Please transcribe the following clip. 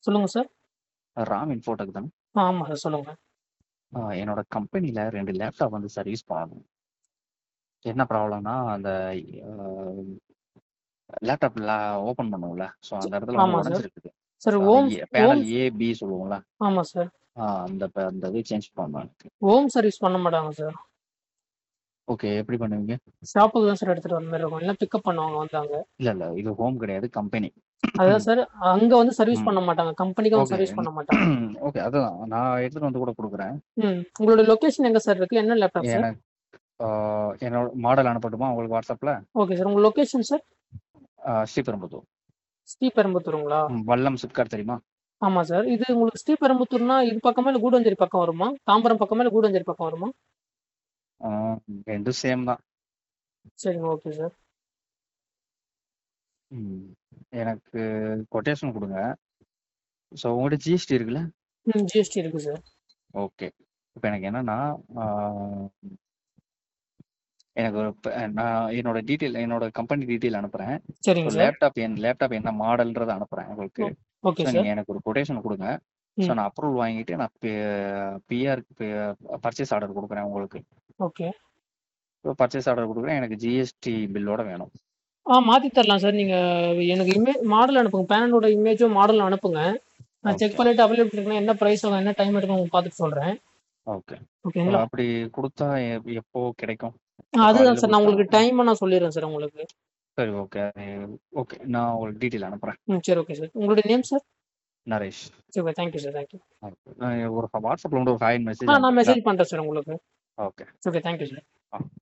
சொல்லுங்க sir. Ram Infotech தானே? ஆ ஆமா சார். சொல்லுங்க. ஆ என்னோட கம்பெனில 2 லேப்டாப் வந்து சர்வீஸ் பண்ணணும். என்ன ப்ராப்ளம்னா, அந்த அ லேப்டாப் ல ஓப்பன் பண்ணுவோம்ல. ஸோ அந்த இடத்துல வந்து ஆமா சார். உடைஞ்சிருக்குது. சார் அந்த ஓம் எ பேனல் ஓம் ஏ, பி சொல்லுவோம்ல. ஆமா சார். ஆ அந்த ப அந்த இது சேஞ்ச் பண்ணணும் எனக்கு. ஹோம் சர்வீஸ் பண்ண மாட்டாங்க சார். ஓகே. எப்படி பண்ணுவீங்க? ஷாப்புக்கு தான் சார் எடுத்துட்டு வர மாரி இருக்கும். இல்ல பிக்கப் பண்ணுவாங்க வந்தாங்க. இல்ல, இல்ல. இது ஹோம் கிடையாது. கம்பெனி. அதுதான் சார். அங்க வந்து சர்வீஸ் ம். பண்ண மாட்டாங்க. கம்பெனிக்கு வந்து ஓகே. சர்வீஸ் பண்ண மாட்டாங்க. ஓகே. அதுதான். நான் எடுத்துட்டு வந்து கூட குடுக்குறேன். ம். உங்களோட லொகேஷன் எங்க சார் இருக்கு? என்ன லேப்டாப் சார்? எனக்கு ஆ என்னோட மாடல் அனுப்பட்டுமா உங்களுக்கு WhatsAppல? Okay sir. உங்க லொகேஷன் சார்? ஆ ஸ்ரீபெரும்புதூர். ஸ்ரீபெரும்புத்தூருங்களா? ம். வல்லம் சிப்காட் தெரியுமா? ஆமா சார். இது உங்களுக்கு ஸ்ரீபெரும்புத்தூர்னா இது பக்கமா இல்ல கூடஞ்சேரி பக்கம் வருமா? தாம்பரம் பக்கமா இல்ல கூடஞ்சேரி பக்கம் வருமா? ஆ 2ம் சேம் தான். சரிங்க. Okay sir. ம். எனக்கு கொட்டேஷன் குடுங்க. ஸோ உங்ககிட்ட ஜிஎஸ்டி இருக்குல்ல? ம். ஜிஎஸ்டி இருக்கு சார். ஓகே. இப்ப எனக்கு என்னன்னா, ஆ எனக்கு ஒரு ப நான் என்னோட டீட்டெயில் என்னோட கம்பெனி டீட்டெயில் அனுப்புறேன். சரிங்க ஸோ சார். லேப்டாப் என் லேப்டாப் என்ன மாடல்ன்றத அனுப்புறேன் உங்களுக்கு. Oh okay so sir. நீங்க எனக்கு ஒரு கொட்டேஷன் குடுங்க. ஸோ ம். நான் அப்ரூவல் வாங்கிட்டு நான் P PR P purchase order குடுக்குறேன் உங்களுக்கு. ஓகே. ஸோ பர்ச்சேஸ் ஆர்டர் குடுக்குறேன். எனக்கு ஜிஎஸ்டி பில்லோட வேணும். ஆ மாத்தி தரலாம் சார். நீங்க எனக்கு இமே மாடல் அனுப்புங்க. பேனலோட இமேஜும் மாடலும் அனுப்புங்க. நான் செக் ஓகே. பண்ணிட்டு அவைலபிலிட்டி இருக்குன்னா என்ன பிரைஸ் ஆகும், என்ன டைம் எடுக்கும் உங்களுக்கு பார்த்துட்டு சொல்றேன். ஓகே. ஓகேங்களா? அப்படி குடுத்தா எ எப்போ கிடைக்கும்? ஆ இப்ப அதுதான் காலையில சார். நான் குடுத்தா உங்களுக்கு டைம நான் சொல்லிர்றேன் சார் உங்களுக்கு. சரி ஓகே. ஓகே. நான் உங்களுக்கு டீட்டெயில் அனுப்புறேன். ம். சரி ஓகே சார். உங்களுடைய நேம் சார்? நரேஷ். சரி okay. Thank you sir. Thank you. Okay. நான் ஒரு WhatsAppல வந்து ஒரு ஹாய்ன்னு ஆ மெசேஜ் நான் அனுப்புறீங்களா? மெசேஜ் பண்றேன் சார் உங்களுக்கு. Okay. Okay. Thank you sir. Ah.